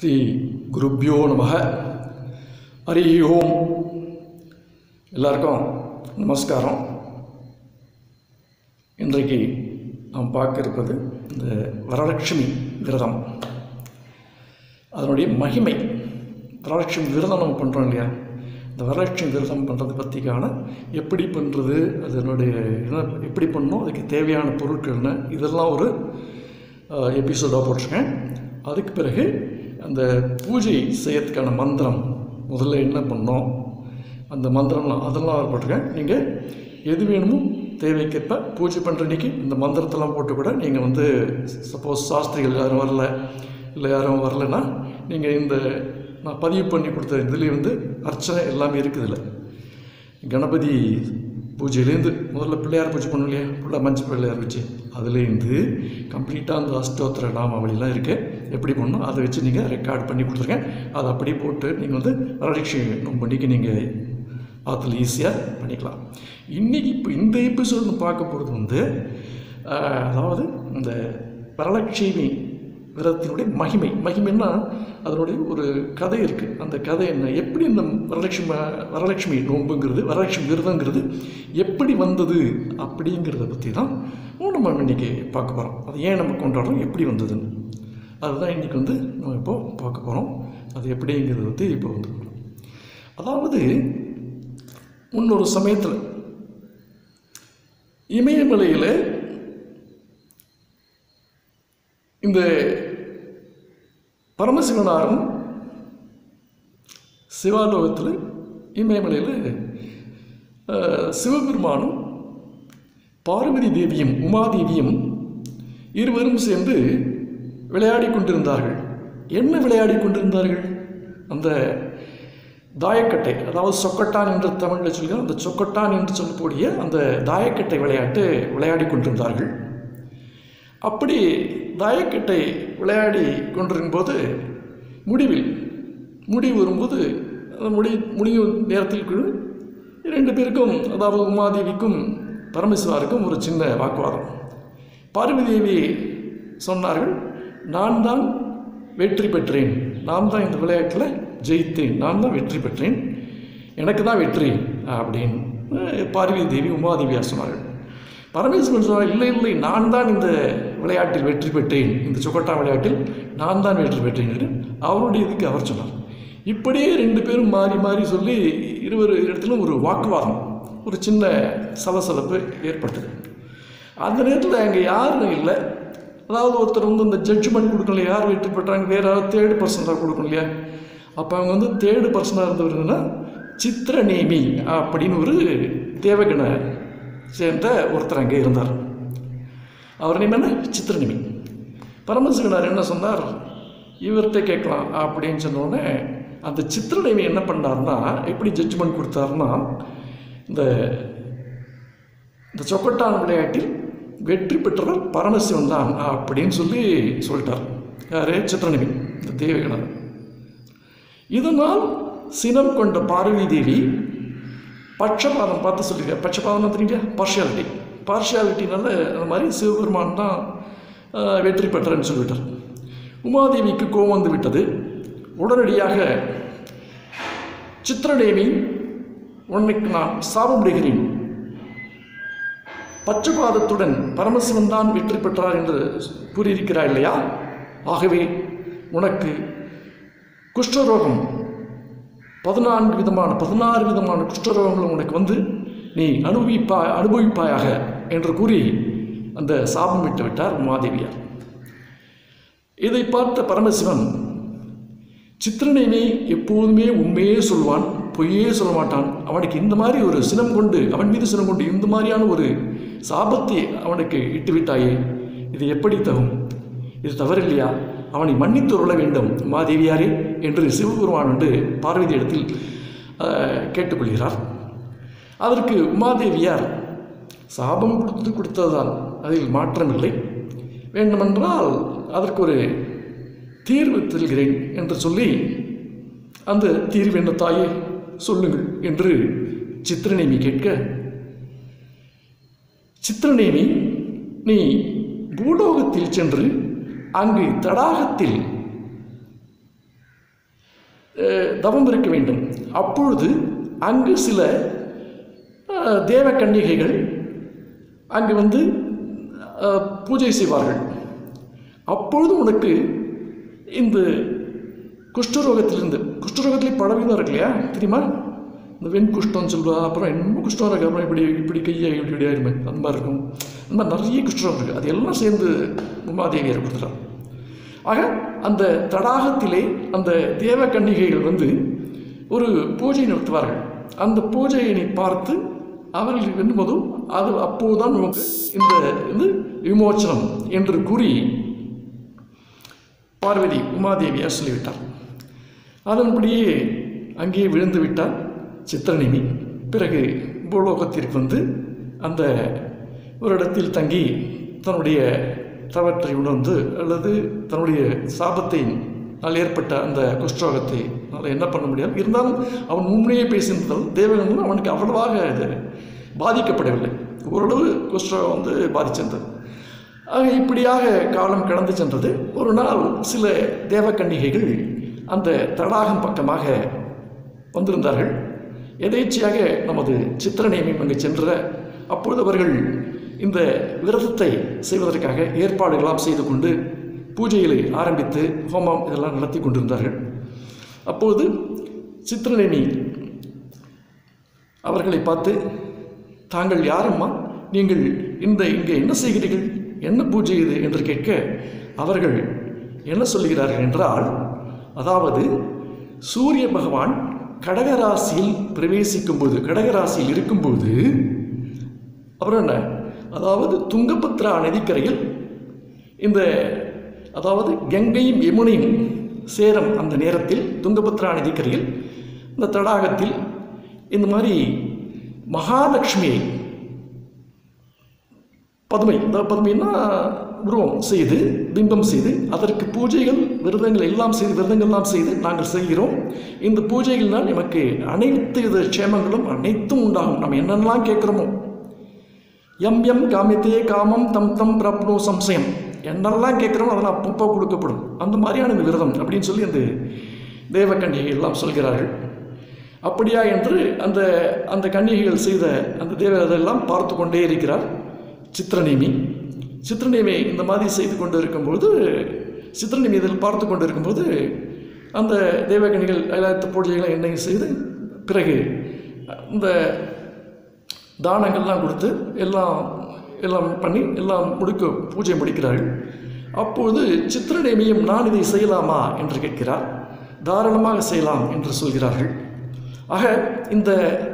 ஸ்ரீ குருப்பியோ நமக ஹரி ஓம் எல்லாருக்கும் நமஸ்காரம் இன்றைக்கு நாம் பார்க்க இருப்பது இந்த வரலட்சுமி விரதம் அதனுடைய மகிமை வரலட்சுமி விரதம் நம்ம பண்ணுறோம் இல்லையா இந்த வரலட்சுமி விரதம் பண்ணுறது பற்றிக்கான எப்படி பண்ணுறது அதனுடைய என்ன எப்படி பண்ணணும் அதுக்கு தேவையான பொருட்கள் என்ன இதெல்லாம் ஒரு எபிசோடாக போட்டிருக்கேன் அதுக்கு பிறகு அந்த பூஜை செய்யறதுக்கான மந்திரம் முதல்ல என்ன பண்ணோம் அந்த மந்திரம்லாம் அதெல்லாம் போட்டிருக்கேன் நீங்கள் எது வேணுமோ தேவைக்கேற்ப பூஜை பண்ணுற அன்றைக்கி இந்த மந்திரத்தெல்லாம் போட்டு கூட நீங்கள் வந்து சப்போஸ் சாஸ்திரிகள் யாரும் வரல இல்லை யாரும் வரலைன்னா நீங்கள் இந்த நான் பதிவு பண்ணி கொடுத்த இதுலேயே வந்து அர்ச்சனை எல்லாமே இருக்குது இல்லை கணபதி பூஜையிலேருந்து முதல்ல பிள்ளையார் பூஜை பண்ணோம் இல்லையா ஃபுல்லாக மஞ்சள் பிள்ளையார் வச்சு அதுலேருந்து கம்ப்ளீட்டாக அந்த அஷ்டோத்திர நாமாவளிலாம் இருக்குது எப்படி பண்ணணும் அதை வச்சு நீங்கள் ரெக்கார்ட் பண்ணி கொடுத்துருக்கேன் அதை அப்படியே போட்டு நீங்கள் வந்து வரலட்சுமி நோம்பண்டிக்கு நீங்கள் ஆற்றுல ஈஸியாக பண்ணிக்கலாம் இன்றைக்கி இப்போ இந்த எபிசோடு பார்க்க போகிறது வந்து ஆஹ், அதாவது இந்த வரலட்சுமி விரதத்தினுடைய மகிமை மகிமைன்னா அதனுடைய ஒரு கதை இருக்குது அந்த கதை என்ன எப்படி இந்த வரலட்சுமி வரலட்சுமி நோன்புங்கிறது வரலட்சுமி விரதங்கிறது எப்படி வந்தது அப்படிங்கிறத பற்றி தான் நம்ம இன்றைக்கி பார்க்க போகிறோம் அது ஏன் நம்ம கொண்டாடுறோம் எப்படி வந்ததுன்னு அதுதான் இன்றைக்கி வந்து நம்ம இப்போ பார்க்க போகிறோம் அது எப்படிங்கிறத பற்றி இப்போ வந்து அதாவது முன்னொரு சமயத்தில் இமயமலையில் இந்த பரமசிவனாரும் சிவாலோகத்தில் இமயமலையில் அஹ், சிவபெருமானும் பார்வதி தேவியும் உமாதேவியும் இருவரும் சேர்ந்து விளையாடி கொண்டிருந்தார்கள் என்ன விளையாடி கொண்டிருந்தார்கள் அந்த தாயக்கட்டை அதாவது சொக்கட்டான் என்று தமிழில் சொல்கிறோம் அந்த சொக்கட்டான் என்று சொல்லக்கூடிய அந்த தாயக்கட்டை விளையாட்டு விளையாடி கொண்டிருந்தார்கள் அப்படி தாயக்கட்டை விளையாடி கொண்டிருக்கும்போது முடிவில் முடிவு வரும்போது அந்த முடி முடியும் நேரத்தில் கூட இரண்டு பேருக்கும் அதாவது உமாதேவிக்கும் பரமேஸ்வராருக்கும் ஒரு சின்ன வாக்குவாதம் பார்வதி தேவி சொன்னார்கள் நான் தான் வெற்றி பெற்றேன் நான் தான் இந்த விளையாட்டில் ஜெயித்தேன் நான் தான் வெற்றி பெற்றேன் எனக்கு தான் வெற்றி அப்படின்னு அஹ், பார்வதி தேவி உமாதேவியார் சொன்னார்கள் பரமேஸ்வரன் சொன்னார் இல்லை இல்லை நான் தான் இந்த விளையாட்டில் வெற்றி பெற்றேன் இந்த சொக்கட்டா விளையாட்டில் நான் தான் வெற்றி பெற்றேன் என்று அவருடைய இதுக்கு அவர் சொன்னார் இப்படியே ரெண்டு பேரும் மாறி மாறி சொல்லி இருவர் இடத்திலும் ஒரு வாக்குவாதம் ஒரு சின்ன சலசலப்பு ஏற்பட்டது அந்த நேரத்தில் அங்கே யாரும் இல்லை அதாவது ஒருத்தர் வந்து இந்த ஜட்ஜ்மெண்ட் கொடுக்கல யார் வெற்றி பெற்றாங்க வேற யாராவது தேர்டு பர்சனாக கொடுக்கணும் இல்லையா அப்போ அவங்க வந்து தேர்டு பர்சனாக இருந்தவருன்னா சித்திரநேமி அப்படின்னு ஒரு தேவகண சேர்ந்த ஒருத்தர் அங்கே இருந்தார் அவர் நேம் என்ன சித்திரநேமி பரமசிவனார் என்ன சொன்னார் இவர்கிட்ட கேட்கலாம் அப்படின்னு சொன்னோடனே அந்த சித்திரநேமி என்ன பண்ணார்னா எப்படி ஜட்ஜ்மெண்ட் கொடுத்தாருன்னா இந்த இந்த சொக்கட்டான் விளையாட்டில் வெற்றி பெற்றவர் பரமசிவன் தான் அப்படின்னு சொல்லி சொல்லிட்டார் யாரே சித்திரநேமி இந்த தேவகணர் இதனால் சினம் கொண்ட பார்வதி தேவி பட்சபாதம் பார்த்து சொல்லியிருக்கார் பட்சபாதம் தெரியுங்க பார்ஷியாலிட்டி பார்ஷியாலிட்டினால அந்த மாதிரி சிவபெருமான் தான் ஆஹ், வெற்றி பெற்றார்னு சொல்லிவிட்டார் உமாதேவிக்கு கோபம் வந்து விட்டது உடனடியாக சித்திரநேமி உன்னைக்கு நான் சாபமிடுகிறேன் பட்சபாதத்துடன் பரமசிவன் தான் வெற்றி பெற்றார் என்று கூறியிருக்கிறார் இல்லையா ஆகவே உனக்கு குஷ்டரோகம் பதினான்கு விதமான பதினாறு விதமான குஷ்டரோகங்கள் உனக்கு வந்து நீ அனுபவிப்பா அனுபவிப்பாயாக என்று கூறி அந்த சாபம் விட்டு விட்டார் உமாதேவியார் இதை பார்த்த பரமசிவன் சித்திரனைமே எப்போதுமே உண்மையே சொல்வான் பொய்யே சொல்ல மாட்டான் அவனுக்கு இந்த மாதிரி ஒரு சினம் கொண்டு அவன் மீது சினம் கொண்டு இந்த மாதிரியான ஒரு சாபத்தை அவனுக்கு இட்டுவிட்டாயே இது எப்படி தகும் இது தவறில்லையா அவனை மன்னித்து உருள வேண்டும் மாதேவியாரே என்று சிவபெருமான் என்று பார்வதி இடத்தில் ஆஹ், கேட்டுக்கொள்கிறார் அதற்கு உமாதேவியார் சாபம் கொடுத்து கொடுத்ததுதான் அதில் மாற்றமில்லை வேண்டுமென்றால் அதற்கு ஒரு தீர்வு தருகிறேன் என்று சொல்லி அந்த தீர்வு என்ன தாயே சொல்லுங்கள் என்று சித்திரநேமி கேட்க சித்திரநேமி நீ பூலோகத்தில் சென்று அங்கு தடாகத்தில் அஹ், தவம் இருக்க வேண்டும் அப்பொழுது அங்கு சில அஹ், தேவ கன்னிகைகள் அங்கு வந்து அஹ், பூஜை செய்வார்கள் அப்பொழுது உனக்கு இந்த குஷ்டரோகத்திலிருந்து குஷ்டரோகத்திலே பலவிதம் இருக்கு இல்லையா தெரியுமா இந்த வெண் குஷ்டம்னு சொல்லுவா அப்புறம் என்னமோ குஷ்டம் இருக்கு அப்புறம் இப்படி இப்படி கையை இப்படி இப்படி ஆயிருமே அந்த மாதிரி இருக்கும் அந்த மாதிரி நிறைய குஷ்டம் இருக்குது அது எல்லாம் சேர்ந்து உமாதேவியர் கொடுத்துட்டான் ஆக அந்த தடாகத்திலே அந்த தேவ கன்னிகைகள் வந்து ஒரு பூஜை நடத்துவார்கள் அந்த பூஜையினை பார்த்து அவர்கள் வெண்ணும்போதும் அது அப்போதுதான் நமக்கு இந்த இது விமோச்சனம் என்று கூறி பார்வதி உமாதேவியார் சொல்லிவிட்டார் அதன்படியே அங்கேயே விழுந்து விட்டார் சித்திரநேமி பிறகு பூலோகத்திற்கு வந்து அந்த ஒரு இடத்தில் தங்கி தன்னுடைய தவற்றை உணர்ந்து அல்லது தன்னுடைய சாபத்தை நாள் ஏற்பட்ட அந்த குஷ்டரோகத்தை அவனால் என்ன பண்ண முடியாது இருந்தாலும் அவன் உண்மையே பேசியிருந்தால் தேவகன் அவனுக்கு அவ்வளவாக இது பாதிக்கப்படவில்லை ஓரளவு குஷ்டரோகம் வந்து பாதிச்சிருந்தது ஆக இப்படியாக காலம் கடந்து சென்றது ஒரு நாள் சில தேவக்கன்னிகைகள் அந்த தடாகம் பக்கமாக வந்திருந்தார்கள் எதேச்சையாக நமது சித்திரநேமி அங்கு சென்ற அப்பொழுது அவர்கள் இந்த விரதத்தை செய்வதற்காக ஏற்பாடுகளாம் செய்து கொண்டு பூஜைகளை ஆரம்பித்து ஹோமம் இதெல்லாம் நடத்தி கொண்டிருந்தார்கள் அப்போது சித்திரநேமி அவர்களை பார்த்து தாங்கள் யாரம்மா நீங்கள் இந்த இங்கே என்ன செய்கிறீர்கள் என்ன பூஜை இது என்று கேட்க அவர்கள் என்ன சொல்லுகிறார்கள் என்றால் அதாவது சூரிய பகவான் கடகராசியில் பிரவேசிக்கும் போது கடகராசியில் இருக்கும்போது அப்புறம் என்ன அதாவது துங்கபத்ரா நதிக்கரையில் இந்த அதாவது கங்கையும் யமுனையும் சேரும் அந்த நேரத்தில் துங்கபத்ரா நதிக்கரையில் இந்த தடாகத்தில் இந்த மாதிரி மகாலட்சுமியை பதுமை அதாவது பதுமைன்னா உருவம் செய்து பிம்பம் செய்து அதற்கு பூஜைகள் விரதங்கள் எல்லாம் செய்து விரதங்கள் எல்லாம் செய்து நாங்கள் செய்கிறோம் இந்த பூஜைகள்னால் நமக்கு அனைத்து வித க்ஷேமங்களும் அனைத்தும் உண்டாகும் நம்ம என்னென்னலாம் கேட்குறோமோ எம் எம் காமித்தே காமம் தம் தம் பிரப்னோ சம்சயம் என்னெல்லாம் கேட்குறோமோ அதெல்லாம் அப்பப்போ கொடுக்கப்படும் அந்த மாதிரியான இந்த விரதம் அப்படின்னு சொல்லி அந்த தேவக்கன்னிகை எல்லாம் சொல்கிறார்கள் அப்படியா என்று அந்த அந்த கன்னிகைகள் செய்த அந்த தேவ அதெல்லாம் பார்த்து கொண்டே இருக்கிறார் சித்திரநேமி சித்திரநேமி இந்த மாதிரி செய்து கொண்டு இருக்கும்போது சித்திரநேமி இதில் பார்த்து கொண்டு இருக்கும்போது அந்த தேவகணிகள் எல்லாத்த பூஜைகளை எண்ணெய் செய்து பிறகு இந்த தானங்கள்லாம் கொடுத்து எல்லாம் எல்லாம் பண்ணி எல்லாம் முடிக்க பூஜை முடிக்கிறார்கள் அப்பொழுது சித்திரநேமியும் நான் இதை செய்யலாமா என்று கேட்கிறார் தாராளமாக செய்யலாம் என்று சொல்கிறார்கள் ஆக இந்த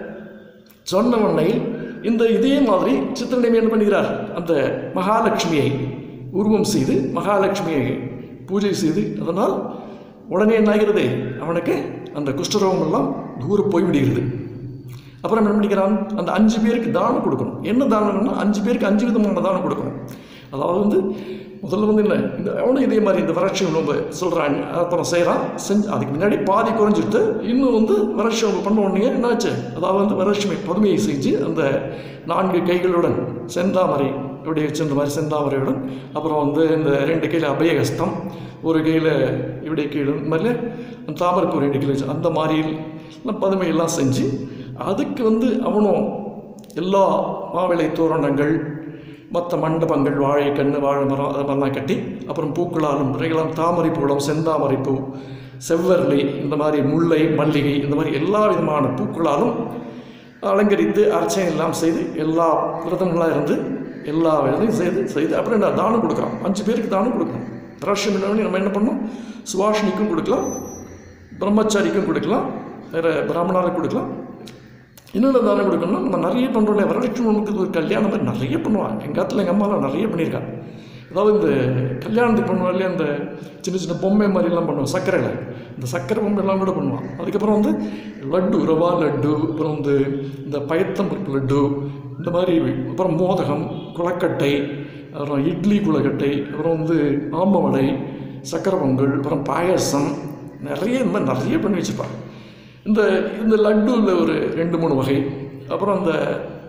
சொன்ன உன்னையில் இந்த இதே மாதிரி சித்திரநேமி என்ன பண்ணுகிறார் அந்த மகாலட்சுமியை உருவம் செய்து மகாலட்சுமியை பூஜை செய்து அதனால் உடனே என்ன ஆகிறது அவனுக்கு அந்த குஷ்டரோகம் எல்லாம் தூரம் போய்விடுகிறது அப்புறம் என்ன பண்ணிக்கிறான் அந்த அஞ்சு பேருக்கு தானம் கொடுக்கணும் என்ன தானம்னா அஞ்சு பேருக்கு அஞ்சு விதமான தானம் கொடுக்கணும் அதாவது வந்து முதல்ல வந்து என்ன இந்த அவனும் இதே மாதிரி இந்த வறட்சி உணவு சொல்கிறான் அப்புறம் செய்கிறான் செஞ்சு அதுக்கு முன்னாடி பாதி குறைஞ்சிட்டு இன்னும் வந்து வறட்சி உணவு பண்ண உடனே என்னாச்சு அதாவது வந்து வறட்சி பதுமையை செஞ்சு அந்த நான்கு கைகளுடன் செந்தாமரை இப்படி வச்சிருந்த மாதிரி செந்தாமரையுடன் அப்புறம் வந்து இந்த ரெண்டு கையில் அபயகஸ்தம் ஒரு கையில் இப்படி கீழே இந்த மாதிரி அந்த தாமரைப்பூ ரெண்டு கையில் வச்சு அந்த மாதிரி பதுமையெல்லாம் செஞ்சு அதுக்கு வந்து அவனும் எல்லா மாவிளை தோரணங்கள் மற்ற மண்டபங்கள் வாழை கன்று வாழை மரம் அது மாதிரிலாம் கட்டி அப்புறம் பூக்களாலும் விரைகளாம் தாமரை பூலம் செந்தாமரை பூ செவ்வரளி இந்த மாதிரி முல்லை மல்லிகை இந்த மாதிரி எல்லா விதமான பூக்களாலும் அலங்கரித்து அர்ச்சனை எல்லாம் செய்து எல்லா விரதங்களாக இருந்து எல்லா விரதையும் செய்து செய்து அப்புறம் என்ன தானம் கொடுக்குறோம் அஞ்சு பேருக்கு தானம் கொடுக்கணும் பிரஷம் பண்ணி நம்ம என்ன பண்ணோம் சுவாஷினிக்கும் கொடுக்கலாம் பிரம்மச்சாரிக்கும் கொடுக்கலாம் வேறு பிராமணருக்கு கொடுக்கலாம் இன்னொன்று தானே கொடுக்கணும்னா நம்ம நிறைய பண்ணுறோம்ல வரலட்சுமி நமக்கு ஒரு கல்யாணம் மாதிரி நிறைய பண்ணுவாங்க எங்கள் காலத்தில் எங்கள் அம்மாலாம் நிறைய பண்ணியிருக்காங்க அதாவது இந்த கல்யாணத்துக்கு பண்ணுவோம் இல்லையா இந்த சின்ன சின்ன பொம்மை மாதிரிலாம் பண்ணுவோம் சர்க்கரையில் இந்த சர்க்கரை பொம்மை எல்லாம் கூட பண்ணுவான் அதுக்கப்புறம் வந்து லட்டு ரவா லட்டு அப்புறம் வந்து இந்த பயத்தம்பருப்பு லட்டு இந்த மாதிரி அப்புறம் மோதகம் குளக்கட்டை அப்புறம் இட்லி குளக்கட்டை அப்புறம் வந்து ஆம்ப வடை சக்கரை பொங்கல் அப்புறம் பாயசம் நிறைய இந்த மாதிரி நிறைய பண்ணி வச்சுருப்பாங்க இந்த இந்த லட்டுவில் ஒரு ரெண்டு மூணு வகை அப்புறம் அந்த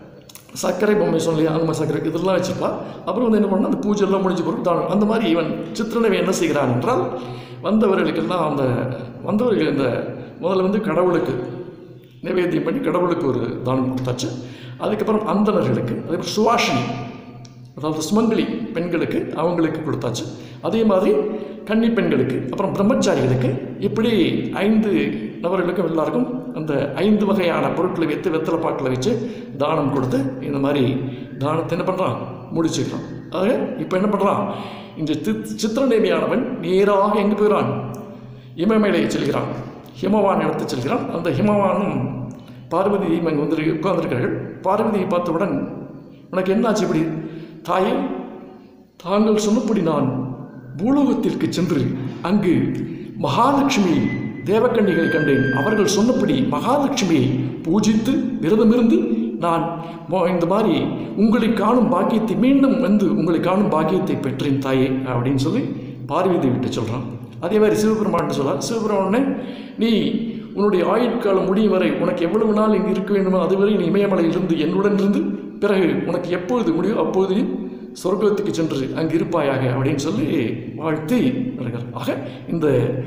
சர்க்கரை பொம்மை சொல்லி அந்த மாதிரி சர்க்கரை இதெல்லாம் வச்சுப்பா அப்புறம் வந்து என்ன பண்ணால் அந்த பூஜைலாம் முடிஞ்ச பிறகு தானம் அந்த மாதிரி இவன் சித்திரனவை என்ன செய்கிறான் என்றால் வந்தவர்களுக்கெல்லாம் அந்த வந்தவர்கள் இந்த முதல்ல வந்து கடவுளுக்கு நிவேத்தியம் பண்ணி கடவுளுக்கு ஒரு தானம் கொடுத்தாச்சு அதுக்கப்புறம் அந்தணர்களுக்கு அதுக்கப்புறம் சுவாஷினி அதாவது சுமங்கலி பெண்களுக்கு அவங்களுக்கு கொடுத்தாச்சு அதே மாதிரி கன்னி பெண்களுக்கு அப்புறம் பிரம்மச்சாரிகளுக்கு இப்படி ஐந்து நபர்களுக்கும் எல்லாருக்கும் அந்த ஐந்து வகையான பொருட்களை வைத்து வெத்தலை பாட்டில் வச்சு தானம் கொடுத்து இந்த மாதிரி தானத்தை என்ன பண்ணுறான் முடிச்சுக்கிறான் ஆக இப்போ என்ன பண்ணுறான் இந்த சித் சித்திரநேமியானவன் நேராக எங்கே போகிறான் இமமேலே செல்கிறான் ஹிமவான் இடத்து செல்கிறான் அந்த ஹிமவானும் பார்வதி இவங்க வந்து உட்கார்ந்திருக்கிறார்கள் பார்வதியை பார்த்தவுடன் உனக்கு என்னாச்சு இப்படி தாயே தாங்கள் சொன்னபடி நான் பூலோகத்திற்கு சென்று அங்கு மகாலட்சுமி தேவக்கண்ணிகளை கண்டேன் அவர்கள் சொன்னபடி மகாலட்சுமியை பூஜித்து விரதமிருந்து நான் மோ- இந்த மாதிரி உங்களை காணும் பாக்கியத்தை மீண்டும் வந்து உங்களை காணும் பாக்கியத்தை பெற்றேன் தாயே அப்படின்னு சொல்லி பார்வதி விட்டு சொல்கிறான் அதே மாதிரி சிவபெருமான் சொல்கிறார் சிவபெருமானே நீ உன்னுடைய ஆயுட்காலம் முடியும் வரை உனக்கு எவ்வளவு நாள் இங்கு இருக்க வேண்டுமோ அதுவரை நீ இமயமலையிலிருந்து என்னுடன் இருந்து பிறகு உனக்கு எப்பொழுது முடியும் அப்பொழுது நீ சொர்க்கத்துக்கு சென்று அங்கு இருப்பாயாக அப்படின்னு சொல்லி வாழ்த்தி வருகிறார் ஆக இந்த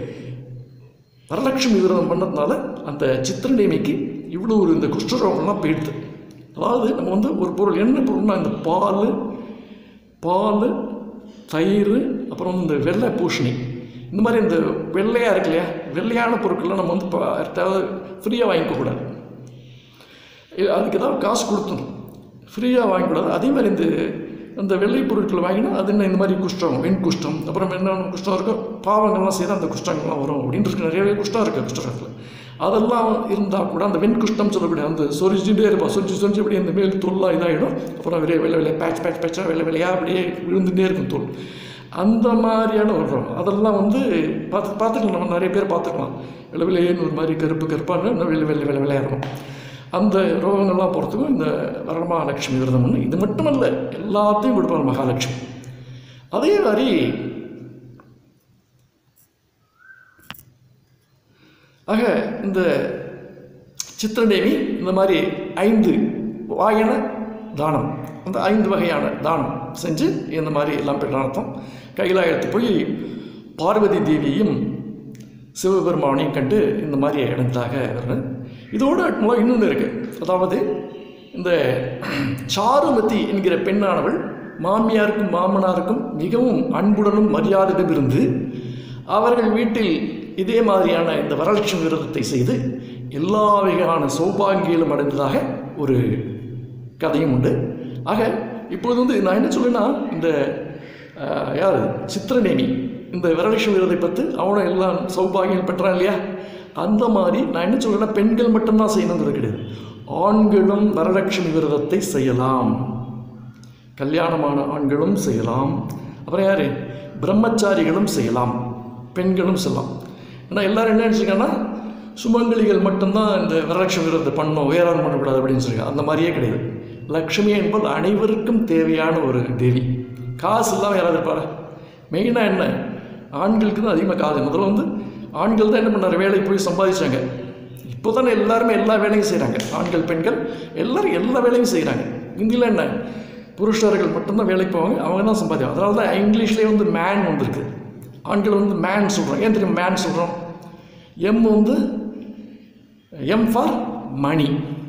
வரலட்சுமி விரதம் பண்ணதுனால அந்த சித்திரநேமிக்கு இவ்வளோ ஒரு இந்த குஷ்டரோகம்லாம் போயிடுது அதாவது நம்ம வந்து ஒரு பொருள் என்ன பொருள்னா இந்த பால் பால் தயிர் அப்புறம் இந்த வெள்ளை பூசணி இந்த மாதிரி இந்த வெள்ளையாக இருக்கு இல்லையா வெள்ளையான பொருட்கள்லாம் நம்ம வந்து இப்போ யார்கிட்டயாவது ஃப்ரீயாக வாங்கிக்கக்கூடாது இ- அதுக்கு ஏதாவது காசு கொடுத்தணும் ஃப்ரீயாக வாங்கக்கூடாது அதே மாதிரி இந்த அந்த வெள்ளை பொருட்கள் வாங்கினா அது என்ன இந்த மாதிரி குஷ்டம் வெண் குஷ்டம் அப்புறம் என்ன குஷ்டம் இருக்கும் பாவங்கள்லாம் செய்தால் அந்த குஷ்டங்கள்லாம் வரும் அப்படின்னு இருக்கு நிறையவே குஷ்டம் இருக்குது குஷ்டத்தில் அதெல்லாம் இருந்தால் கூட அந்த வெண் குஷ்டம் சொல்லக்கூடிய அந்த சொரிஞ்சுட்டே இருப்பா சொரிஞ்சு சொரிஞ்சு அப்படியே அந்த மேல் தோல்லாம் இதாகிடும் அப்புறம் வெள்ளை வெள்ளை வெள்ளை பேட்ச் பேட்ச் பேட்சாக வெள்ளை வெள்ளையாக அப்படியே விழுந்துட்டே இருக்கும் தோல் அந்த மாதிரியான ஒரு ரோகம் அதெல்லாம் வந்து பார்த்து பார்த்துக்கலாம் நம்ம நிறைய பேர் பார்த்துக்கலாம் வெள்ளை வெள்ளையேன்னு ஒரு மாதிரி கருப்பு கருப்பான இன்னும் வெள்ளை வெள்ளை வெள்ளை வெள்ளையாக இருக்கும் அந்த ரோகங்கள்லாம் போகிறதுக்கும் இந்த வரமகாலட்சுமி விரதம் ஒன்று இது மட்டுமல்ல எல்லாத்தையும் கொடுப்பாங்க மகாலட்சுமி அதே மாதிரி ஆக இந்த சித்திரதேவி இந்த மாதிரி ஐந்து வாயன தானம் அந்த ஐந்து வகையான தானம் செஞ்சு இந்த மாதிரி எல்லாம் பெற்றார்த்தம் கைலாயத்து போய் பார்வதி தேவியையும் சிவபெருமானையும் கண்டு இந்த மாதிரி இணைந்ததாக வருது இதோடு மூலம் இன்னொன்று இருக்குது அதாவது இந்த சாருமதி என்கிற பெண்ணானவள் மாமியாருக்கும் மாமனாருக்கும் மிகவும் அன்புடனும் மரியாதையும் இருந்து அவர்கள் வீட்டில் இதே மாதிரியான இந்த வரலட்சுமி விரதத்தை செய்து எல்லா வகையான சௌபாகியங்களும் அடைந்ததாக ஒரு கதையும் உண்டு ஆக இப்பொழுது வந்து நான் என்ன சொல்லுன்னா இந்த அஹ், யார் சித்திரநேமி இந்த வரலட்சுமி விரதை பற்றி அவனும் எல்லாம் சௌபாகியம் பெற்றான் இல்லையா அந்த மாதிரி நான் என்ன சொல்லுன்னா பெண்கள் மட்டும்தான் செய்யணுங்கிறது கிடையாது ஆண்களும் வரலட்சுமி விரதத்தை செய்யலாம் கல்யாணமான ஆண்களும் செய்யலாம் அப்புறம் யார் பிரம்மச்சாரிகளும் செய்யலாம் பெண்களும் செய்யலாம் ஏன்னா எல்லாரும் என்ன நினச்சிங்கன்னா சுமங்கலிகள் மட்டும்தான் இந்த வரலட்சுமி விரதத்தை பண்ணணும் வேற யாரும் பண்ணக்கூடாது அப்படின்னு சொல்லியிருக்காங்க அந்த மாதிரியே கிடையாது லக்ஷ்மி என்பது அனைவருக்கும் தேவையான ஒரு தேவி காசு இல்லாமல் யாராவது இருப்பாரா மெயினாக என்ன ஆண்களுக்கு தான் அதிகமாக காசு முதல்ல வந்து ஆண்கள் தான் என்ன பண்ணார் வேலைக்கு போய் சம்பாதிச்சாங்க இப்போ தானே எல்லாருமே எல்லா வேலையும் செய்கிறாங்க ஆண்கள் பெண்கள் எல்லாரும் எல்லா வேலையும் செய்கிறாங்க இந்தியில் என்ன புருஷர்கள் மட்டும்தான் வேலைக்கு போவாங்க அவங்க தான் சம்பாதிப்பாங்க அதனால தான் இங்கிலீஷ்லேயே வந்து மேன் வந்திருக்கு ஆண்கள் வந்து மேன் சொல்கிறோம் ஏன் தெரியும் மேன் சொல்கிறோம் எம் வந்து எம் ஃபார் மணி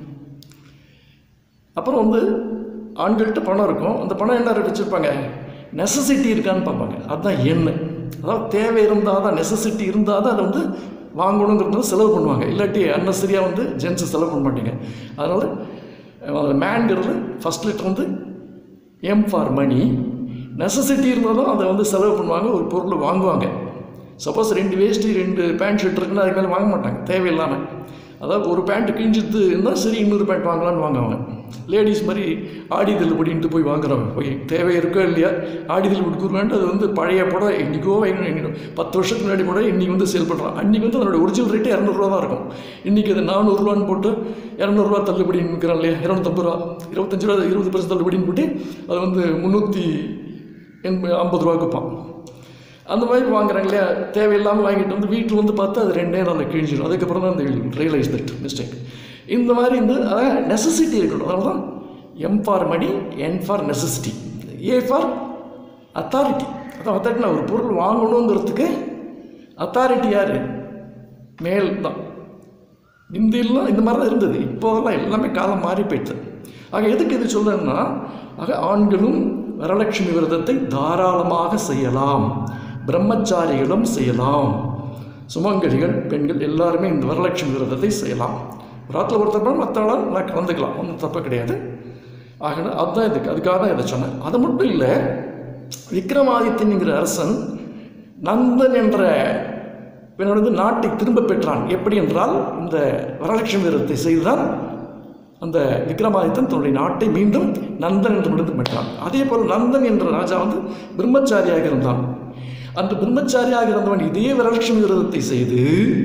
அப்புறம் வந்து ஆண்கள்கிட்ட பணம் இருக்கும் அந்த பணம் என்ன வச்சுருப்பாங்க நெசசிட்டி இருக்கான்னு பார்ப்பாங்க அதுதான் எண்ணு அதாவது தேவை இருந்தால் தான் நெசசிட்டி இருந்தால் தான் அதை வந்து வாங்கணுங்கிறது செலவு பண்ணுவாங்க இல்லாட்டி அன்னசரியாக வந்து ஜென்ஸு செலவு பண்ண மாட்டீங்க அதனால் அதில் மேன்கிறது ஃபஸ்ட் லிட்டர் வந்து எம் ஃபார் மணி நெசசிட்டி இருந்தாலும் அதை வந்து செலவு பண்ணுவாங்க ஒரு பொருளை வாங்குவாங்க சப்போஸ் ரெண்டு வேஷ்டி ரெண்டு பேண்ட் ஷர்ட் இருக்குன்னா அதுக்கு மேலே வாங்க மாட்டாங்க தேவையில்லாமல் அதாவது ஒரு பேண்ட் கிழிஞ்சிட்டு இருந்தால் சரி இன்னொரு பேண்ட் வாங்கலாம்னு வாங்குவாங்க லேடிஸ் மாதிரி ஆடி தள்ளுபடின்ட்டு போய் வாங்குறவங்க போய் தேவை இருக்கோ இல்லையா ஆடி தள்ளுபடி கொடுக்குறான்ட்டு அது வந்து பழைய படம் இன்றைக்கோ வாங்கணும் எங்கேயோ பத்து வருஷத்துக்கு முன்னாடி கூட இன்றைக்கி வந்து சேல் பண்ணுறான் அன்றைக்கி வந்து அதோட ஒரிஜினல் ரேட்டு இரநூறுவா தான் இருக்கும் இன்றைக்கி அது நானூறுரூவான்னு போட்டு இரநூறுவா தள்ளுபடின்னு விற்கிறான் இல்லையா இரநூத்தம்பது ரூபா இருபத்தஞ்சு ரூபா இருபது பர்சன்ட் தள்ளுபடின்னு போட்டு அது வந்து முந்நூற்றி எண்பது ஐம்பது ரூபாய்க்கு விற்பான் அந்த மாதிரி வாங்குறாங்க இல்லையா தேவையில்லாமல் வாங்கிட்டு வந்து வீட்டில் வந்து பார்த்தா அது ரெண்டே நாளில் கிழிஞ்சிடும் அதுக்கப்புறம் தான் அந்த ரியலைஸ் தட் மிஸ்டேக் இந்த மாதிரி வந்து அதான் நெசசிட்டி இருக்கணும் அதனால தான் M for money N for necessity A for authority அதான் அத்தாரிட்டி ஒரு பொருள் வாங்கணுங்கிறதுக்கு அத்தாரிட்டி யார் மேல் தான் இந்தியெல்லாம் இந்த மாதிரி தான் இருந்தது இப்போதெல்லாம் எல்லாமே காலம் மாறி போயிடுது ஆக எதுக்கு இது சொல்கிறேன்னா ஆக ஆண்களும் வரலட்சுமி விரதத்தை தாராளமாக செய்யலாம் பிரம்மச்சாரிகளும் செய்யலாம் சுமங்கலிகள் பெண்கள் எல்லாருமே இந்த வரலட்சுமி விரதத்தை செய்யலாம் ஒரு ஆற்றுல ஒருத்தர் மற்றவங்களாம் நான் கலந்துக்கலாம் ஒன்றும் தப்பு கிடையாது ஆக அதுதான் இதுக்கு அதுக்காக தான் இதை சொன்னேன் அது மட்டும் இல்லை விக்ரமாதித்யன்கிற அரசன் நந்தன் என்ற இவனோட நாட்டை திரும்ப பெற்றான் எப்படி என்றால் இந்த வரலட்சுமி விரதத்தை செய்துதான் அந்த விக்ரமாதித்தன் தன்னுடைய நாட்டை மீண்டும் நந்தன் என்று முடிந்து பெற்றான் அதே போல் நந்தன் என்ற ராஜா வந்து பிரம்மச்சாரியாக இருந்தான் அந்த பிரம்மச்சாரியாக இருந்தவன் இதே வரலட்சுமி விரதத்தை செய்து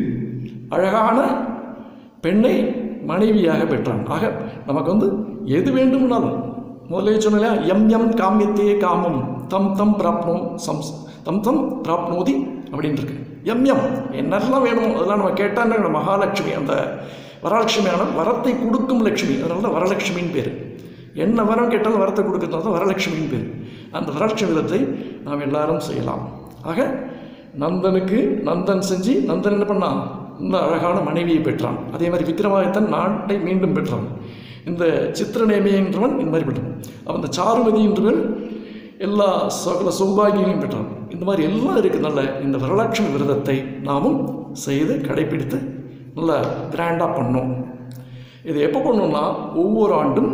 அழகான பெண்ணை மனைவியாக பெற்றான் ஆக நமக்கு வந்து எது வேண்டும்னாலும் முதலே சொன்னலையா எம் எம் காமியத்தே காமம் தம் தம் பிராப்னோம் சம்ஸ் தம் தம் பிராப்னோதி அப்படின்னு இருக்கு எம் எம் என்னெல்லாம் வேணுமோ அதெல்லாம் நம்ம கேட்டால் மகாலட்சுமி அந்த வரலட்சுமியான வரத்தை கொடுக்கும் லட்சுமி அதனால தான் வரலட்சுமின்னு பேர் என்ன வரம் கேட்டாலும் வரத்தை கொடுக்கறதுனால தான் வரலட்சுமின்னு பேர் அந்த வரலட்சுமி விதத்தை நாம் எல்லாரும் செய்யலாம் ஆக நந்தனுக்கு நந்தன் செஞ்சு நந்தன் என்ன பண்ணான் இந்த அழகான மனைவியை பெற்றான் அதே மாதிரி விக்ரமாதித்தன் நாட்டை மீண்டும் பெற்றான் இந்த சித்திரநேமி என்றவன் இந்த மாதிரி பெற்றான் அவன் இந்த சாருமதி என்றவன் எல்லா சகல சௌபாகியங்களையும் பெற்றான் இந்த மாதிரி எல்லாம் இருக்கிறதுனால இந்த வரலட்சுமி விரதத்தை நாமும் செய்து கடைபிடித்து நல்லா கிராண்டாக பண்ணோம் இது எப்போ பண்ணோம்னா ஒவ்வொரு ஆண்டும்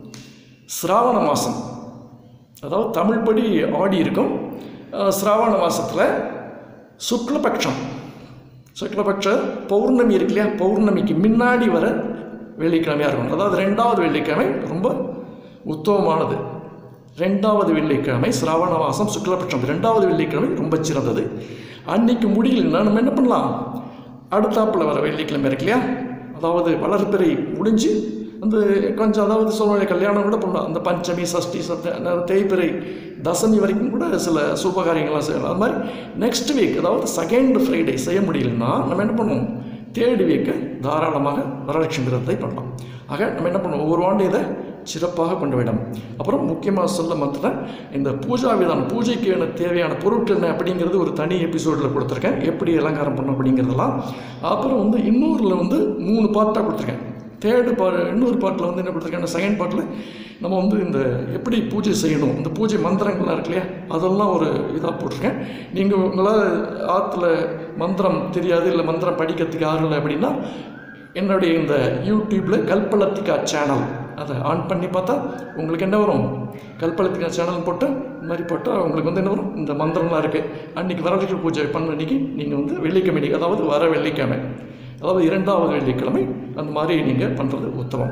சிராவண மாதம் அதாவது தமிழ் படி ஆடி இருக்கும் அஹ், சிராவண மாதத்தில் சுக்லபக்ஷம் சுக்லபக்ஷ பௌர்ணமி இருக்கு இல்லையா பௌர்ணமிக்கு முன்னாடி வர வெள்ளிக்கிழமையாக இருக்கும் அதாவது ரெண்டாவது வெள்ளிக்கிழமை ரொம்ப உத்தமமானது ரெண்டாவது வெள்ளிக்கிழமை சிராவண மாதம் சுக்லபட்சம் ரெண்டாவது வெள்ளிக்கிழமை ரொம்ப சிறந்தது அன்னைக்கு முடியலன்னா நம்ம என்ன பண்ணலாம் அடுத்தாப்புல வர வெள்ளிக்கிழமை இருக்கு இல்லையா அதாவது வளர்பிறை முடிஞ்சு அந்த கொஞ்சம் அதாவது சொல்லுவாங்க கல்யாணம் கூட பண்ணலாம் அந்த பஞ்சமி சஷ்டி சத்த தேய்பிறை தசமி வரைக்கும் கூட சில சுபகாரியங்கள்லாம் செய்யலாம் அது மாதிரி நெக்ஸ்ட் வீக் அதாவது செகண்ட் ஃப்ரைடே செய்ய முடியலன்னா நம்ம என்ன பண்ணுவோம் தேர்ட் வீக்கு தாராளமாக வரலட்சுமி விரதத்தை பண்ணலாம் ஆக நம்ம என்ன பண்ணுவோம் ஒவ்வொரு ஆண்டு இதை சிறப்பாக கொண்டு விடும் அப்புறம் முக்கியமாக சொல்ல மாத்திரம் இந்த பூஜா விதானம் பூஜைக்கு எனக்கு தேவையான பொருட்கள் என்ன அப்படிங்கிறது ஒரு தனி எபிசோடில் கொடுத்துருக்கேன் எப்படி அலங்காரம் பண்ணணும் அப்படிங்கிறதெல்லாம் அப்புறம் வந்து இன்னொருல வந்து மூணு பார்ட்டாக கொடுத்துருக்கேன் தேர்டு பார்ட் இன்னொரு பார்ட்டில் வந்து என்ன கொடுத்துருக்கேன் செகண்ட் பார்ட்டில் நம்ம வந்து இந்த எப்படி பூஜை செய்யணும் இந்த பூஜை மந்திரங்கள்லாம் இருக்கு இல்லையா அதெல்லாம் ஒரு இதாக போட்டிருக்கேன் நீங்கள் உங்களால் ஆற்றுல மந்திரம் தெரியாது இல்லை மந்திரம் படிக்கிறதுக்கு யாரும் இல்லை அப்படின்னா என்னுடைய இந்த யூடியூப்பில் கல்பலத்திகா சேனல் அதை ஆன் பண்ணி பார்த்தா உங்களுக்கு என்ன வரும் கல்பலத்திகா சேனல் போட்டு இந்த மாதிரி போட்டால் உங்களுக்கு வந்து என்ன வரும் இந்த மந்திரம்லாம் இருக்குது அன்றைக்கி வரலட்சுமி பூஜை பண்ண அன்றைக்கி நீங்கள் வந்து வெள்ளிக்கிழமை அன்னைக்கு, அதாவது வர வெள்ளிக்கிழமை அதாவது இரண்டாவது வெள்ளிக்கிழமை அந்த மாதிரி நீங்கள் பண்ணுறது உத்தமம்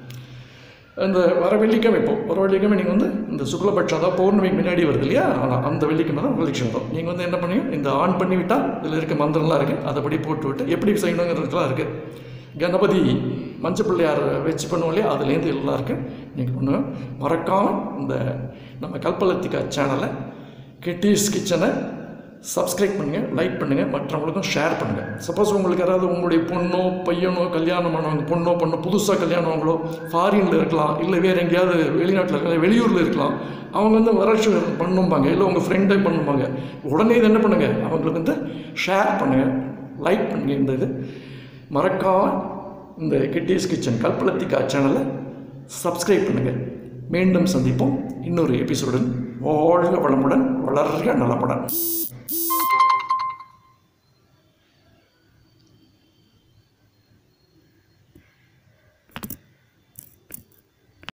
இந்த வர வெள்ளிக்கிழமை இப்போ வர வெள்ளிக்கிழமை நீங்கள் வந்து இந்த சுக்லபட்சம் அதாவது பௌர்ணமிக்கு முன்னாடி வருது இல்லையா அதான் அந்த வெள்ளிக்கிழமை தான் வரலட்சுமி வரும் நீங்கள் வந்து என்ன பண்ணுவீங்க இந்த ஆன் பண்ணி விட்டால் இதில் இருக்க மந்திரம்லாம் இருக்குது அதைப்படி போட்டு விட்டு எப்படி செய்யணுங்கிறதுலாம் இருக்குது கணபதி மஞ்சள் பிள்ளையார் வச்சு பண்ணுவோம் இல்லையா அதுலேருந்து எல்லாம் இருக்குது நீங்கள் பண்ணுங்க மறக்காமல் இந்த நம்ம கல்பலத்திகா சேனலை கெட்டீஸ் கிச்சனை சப்ஸ்கிரைப் பண்ணுங்கள் லைக் பண்ணுங்கள் மற்றவங்களுக்கும் ஷேர் பண்ணுங்கள் சப்போஸ் உங்களுக்கு யாராவது உங்களுடைய பொண்ணோ பையனோ கல்யாணம் ஆனவங்க பொண்ணோ பொண்ணோ புதுசாக கல்யாணம் ஆனவங்களோ ஃபாரினில் இருக்கலாம் இல்லை வேறு எங்கேயாவது வெளிநாட்டில் இருக்கலாம் வெளியூரில் இருக்கலாம் அவங்க வந்து வரட்சி பண்ணும்பாங்க இல்லை உங்கள் ஃப்ரெண்டே பண்ணுவாங்க உடனே இது என்ன பண்ணுங்கள் அவங்களுக்கு வந்து ஷேர் பண்ணுங்கள் லைக் பண்ணுங்கள் இந்த இது மறக்காமல் இந்த கிட்டீஸ் கிச்சன் கல்பலத்திகா சேனலை சப்ஸ்கிரைப் பண்ணுங்கள் மீண்டும் சந்திப்போம் இன்னொரு எபிசோடுடன் வாழ்க வளமுடன் வளர்க நலமுடன்